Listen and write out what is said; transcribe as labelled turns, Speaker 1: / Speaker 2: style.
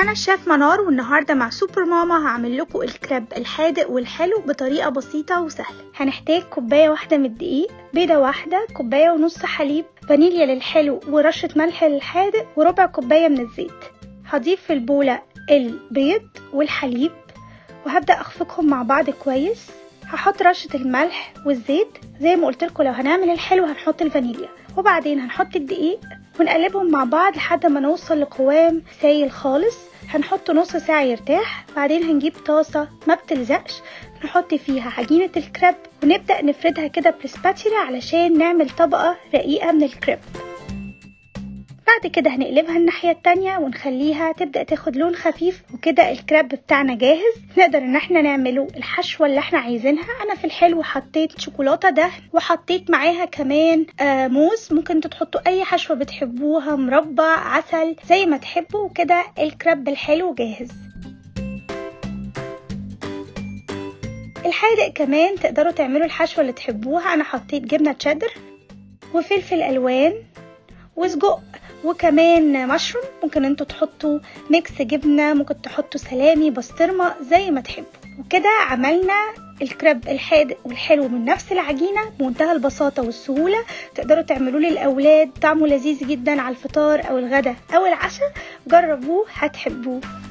Speaker 1: أنا الشيف منار والنهاردة مع سوبر ماما هعمل لكم الكريب الحادق والحلو بطريقة بسيطة وسهلة هنحتاج كوباية واحدة من الدقيق بيضة واحدة كوباية ونص حليب فانيليا للحلو ورشة ملح للحادق وربع كوباية من الزيت هضيف في البولة البيض والحليب وهبدأ أخفقهم مع بعض كويس هحط رشة الملح والزيت زي ما قلت لكم لو هنعمل الحلو هنحط الفانيليا وبعدين هنحط الدقيق ونقلبهم مع بعض لحد ما نوصل لقوام سايل خالص هنحط نص ساعة يرتاح بعدين هنجيب طاسة ما بتلزقش نحط فيها عجينة الكريب ونبدأ نفردها كده بالسباتشيلا علشان نعمل طبقة رقيقة من الكريب بعد كده هنقلبها الناحية التانية ونخليها تبدأ تاخد لون خفيف وكده الكريب بتاعنا جاهز نقدر ان احنا نعمله الحشوة اللي احنا عايزينها انا في الحلو حطيت شوكولاتة دهن وحطيت معاها كمان آه موز ممكن انتوا تحطوا اي حشوة بتحبوها مربى عسل زي ما تحبوا وكده الكريب الحلو جاهز الحادق كمان تقدروا تعملوا الحشوة اللي تحبوها انا حطيت جبنة تشيدر وفلفل الوان وسجق وكمان مشروم ممكن انتوا تحطوا ميكس جبنة ممكن تحطوا سلامي بسطرمة زي ما تحبوا وكده عملنا الكريب الحادق والحلو من نفس العجينة بمنتهى البساطة والسهولة تقدروا تعملوه للأولاد طعمه لذيذ جدا على الفطار أو الغدا أو العشاء جربوه هتحبوه